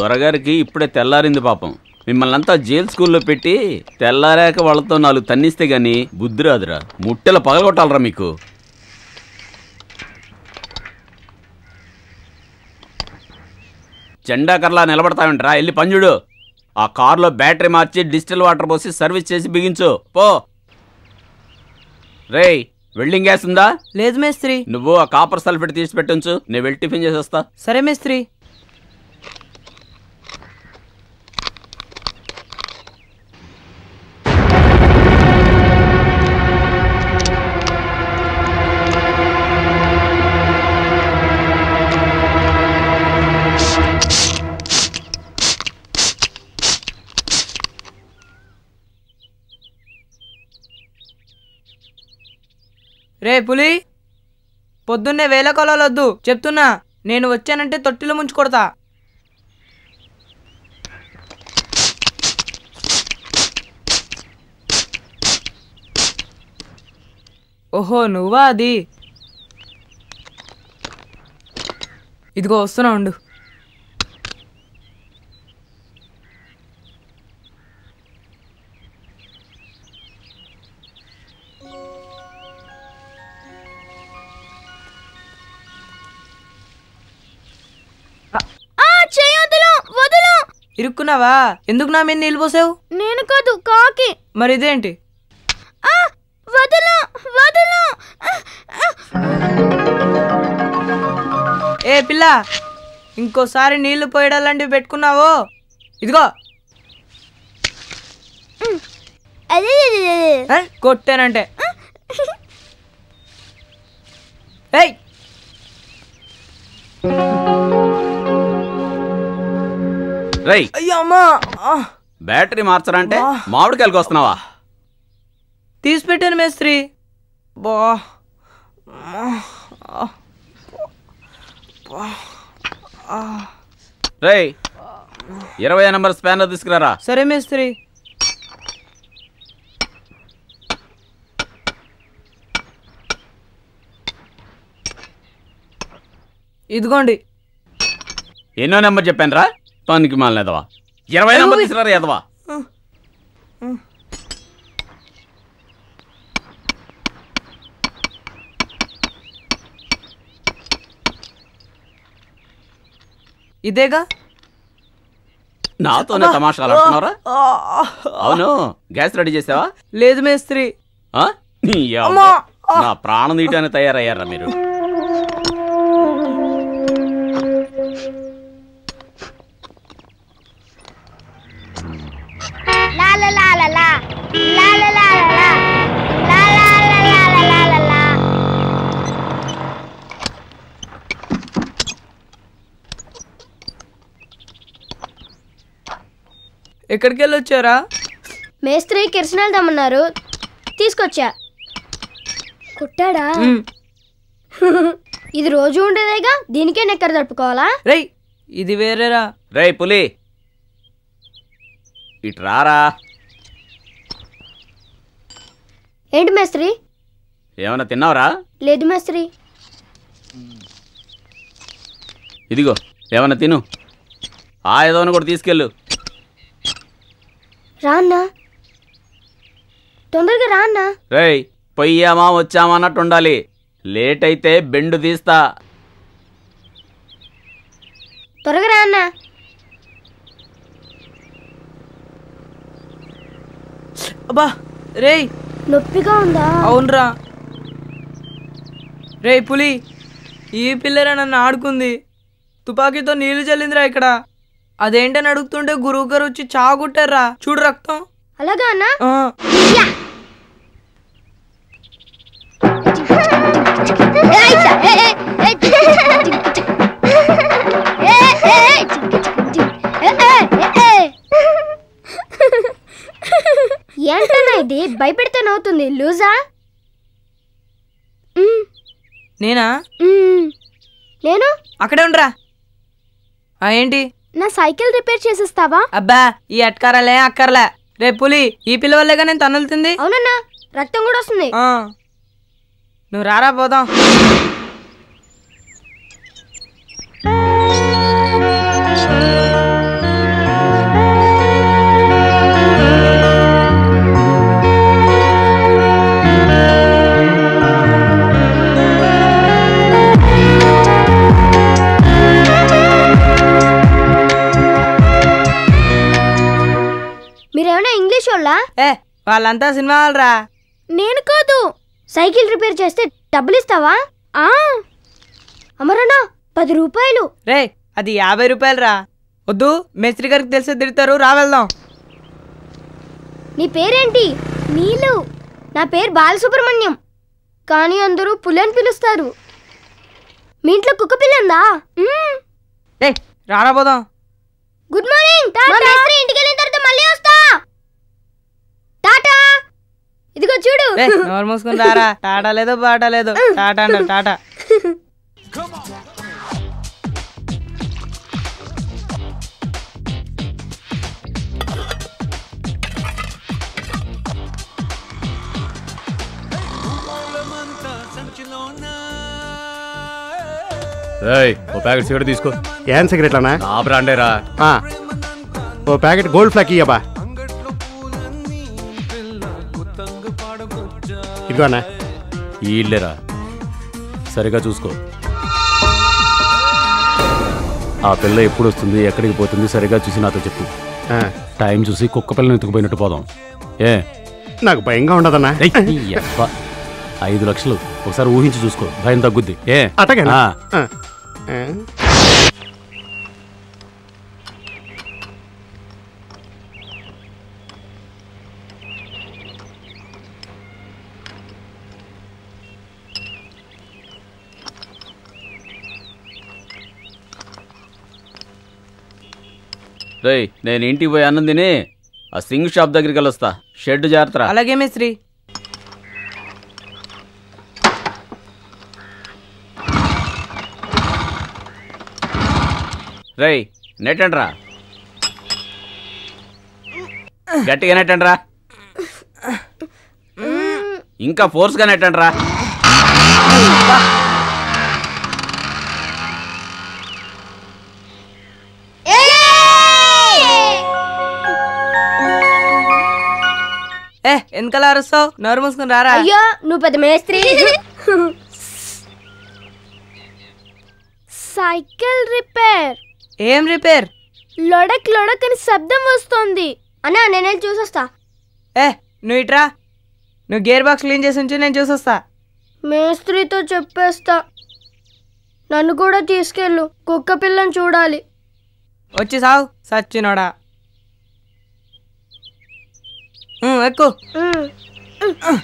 దొరగారికి ఇప్పుడే తెల్లారింది పాపం మిమ్మల్ని అంతా జైల్ స్కూల్లో పెట్టి తెల్లారాక వాళ్ళతో నాలుగు తన్నిస్తే గాని బుద్ధి రాదురా ముట్టెల పగలగొట్టాలరా మీకు జెండాకర్లా నిలబడతావేంట్రా వెళ్ళి పంజుడు ఆ కారులో బ్యాటరీ మార్చి డిజిటల్ వాటర్ పోసి సర్వీస్ చేసి బిగించు పో రేయ్ వెల్డింగ్ గ్యాస్ ఉందా లేదు మేస్త్రి నువ్వు ఆ కాపర్ సల్ఫేట్ తీసి పెట్టించు నేను వెళ్ళి టిఫిన్ చేసేస్తా సరే మేస్త్రి రే పులి పొద్దున్నే వేల కొలవద్దు చెప్తున్నా నేను వచ్చానంటే తొట్టిలో ముంచి కొడతా ఓహో నువ్వా అది ఇదిగో వస్తున్నా ఉండు చేయొద్దులు వదులు ఇరుక్కున్నావా ఎందుకు నా మీద నీళ్ళు పోసావు నేను కాదు కాకి మరి ఇదేంటి ఆ, వదులు వదులు ఆ, ఆ. ఏ పిల్ల ఇంకోసారి నీళ్లు పోయడాలాంటివి పెట్టుకున్నావో ఇదిగో అదే అదే, అదే. ఏ, కొట్టానంటే ఏయ్ రేయ్ అయ్యో అమ్మా ఆ, బ్యాటరీ మార్చరా అంటే మామిడికాయలకు వస్తున్నావా తీసి పెట్టాను మేస్త్రి బా రేయ్ ఇరవై నెంబర్ స్పానర్ తీసుకురారా సరే మేస్త్రి ఇదిగోండి ఎన్నో నెంబర్ చెప్పాను రా పనికి మాలిన ఎదవా ఇరవై నెంబర్ తీసుకురా ఎదవా ఇదేగా నాతోనే తమాషాలు ఆడుతున్నారా అవును గ్యాస్ రెడీ చేసావా లేదు మేస్త్రి ఆ? నీ యవ్వ. అమ్మా! నా ప్రాణం తీయటానికి తయారయ్యారా మీరు లా లా లా లా లా. లా లా లా లా లా. లా లా లా లా లా లా లా లా. ఎక్కడికి వెళ్ళి వచ్చారా మేస్త్రి కిరసనాలు తెమ్మన్నారు తీసుకొచ్చా కుట్టాడా ఉమ్, ఇది రోజు ఉండేదేగా దీనికే నెక్కర తడుపుకోవాలా రేయ్ ఇది వేరేరా రేయ్ పులి ఇటు రారా ఏంటి మేస్త్రి ఏమైనా తిన్నావురా లేదు మేస్త్రి ఇదిగో ఏమైనా తిను ఆ ఏదోని కూడా తీసుకెళ్ళు రా అన్నా తొందరగా రా అన్నా రేయ్ పొయ్యామా వచ్చామా అన్నట్టు ఉండాలి లేట్ అయితే బెండు తీస్తా త్వరగా రా అన్నా అబ్బా రేయ్ నొప్పిగా ఉందా అవునరా రేయ్ పులి ఈ పిల్లరా నన్ను ఆడుకుంది తుపాకీతో నీళ్లు చల్లిందిరా ఇక్కడ అదేంటని అడుగుతుంటే గురువు గారు వచ్చి చాగుట్టారా చూడు రక్తం అలాగా అన్నా ఆ, ఏంటన్నా ఇది భయపెడితే నవ్వుతుంది లూజా మ్మ్, నేనా మ్మ్. నేను అక్కడే ఉండరా ఆ ఏంటి నా సైకిల్ రిపేర్ చేసిస్తావా అబ్బా ఈ అట్కారాలే అక్కర్లే రే పులి ఈ పిల్ల వల్లేగా నేను తన్నులుతుంది అవునన్నా రక్తం కూడా వస్తుంది ఆ. నువ్వు రారా పోదాం మీరేమైనా ఇంగ్లీష్ వాళ్ళా ఏ వాళ్ళంతా సినిమా వాళ్ళరా నేను కాదు సైకిల్ రిపేర్ చేస్తే డబ్బులు ఇస్తావా ఆ అమరనా పది రూపాయలు రే అది యాభై రూపాయలు రా వద్దు మేస్త్రి గారికి తెలిసి తిడతారు రా వెళ్దాం నీ పేరేంటి నీలు నా పేరు బాలసుబ్రహ్మణ్యం కానీ అందరూ పులి అని పిలుస్తారు మీ ఇంట్లో కుక్క పిల్ల ఉందా మ్మ్. ఏ రారా పోదాం గుడ్ మార్నింగ్ మా మేస్త్రి ఇంటికి వెళ్ళిన తర్వాత మళ్ళీ వస్తా టాటా ఇదిగో చూడు ఏ నోరు మూసుకుని రారా టాటా లేదు బాటా లేదు టాటా అంట టాటా రేయ్ ఓ ప్యాకెట్ సిగరెట్ తీసుకో ఏం సిగరెట్ అన్నా నా బ్రాండేరా ఆ. ఓ ప్యాకెట్ గోల్డ్ ఫ్లాక్ ఇయ్యబా ఇదిగో అన్నా ఈ ఇల్లేరా సరిగా చూసుకో ఆ పిల్ల ఎప్పుడు వస్తుంది ఎక్కడికి పోతుంది సరిగా చూసి నాతో చెప్పు ఆ. టైం చూసి కుక్క పిల్లని ఎత్తుకుపోయినట్టు పోదాం ఏ నాకు భయంగా ఉండదన్నా ఏయ్, ఈ యబ్బ. ఐదు లక్షలు ఒకసారి ఊహించి చూసుకో భయం తగ్గుద్ది ఏ అటగనా ఆ, రేయ్ నేను ఇంటికి పోయి అన్నం తిని ఆ సింగ్ షాప్ దగ్గరికి వెళ్ళొస్తా షెడ్ జాగ్రత్త అలాగే మేస్త్రి రేయ్ నెట్టండ్రా గట్టిగా నెట్టండ్రా ఇంకా ఫోర్స్గా నెట్టండ్రా ఏ ఎందుకలా అరుస్తావు నోరు మూసుకుని రారా అయ్యో నువ్వు పెద్ద మేస్త్రి సైకిల్ రిపేర్ ఏం రిపేర్ లొడక్ లొడక్ అని శబ్దం వస్తుంది అన్నా నేను వెళ్ళి చూసొస్తా ఏ నువ్వు ఇట్రా నువ్వు గేర్ బాక్స్ క్లీన్ చేసి ఉంచు నేను చూసొస్తా మేస్త్రితో చెప్పేస్తా నన్ను కూడా తీసుకెళ్ళు కుక్క పిల్లని చూడాలి వచ్చి సావు సచ్చినోడా ఉమ్, ఎక్కు ఉమ్.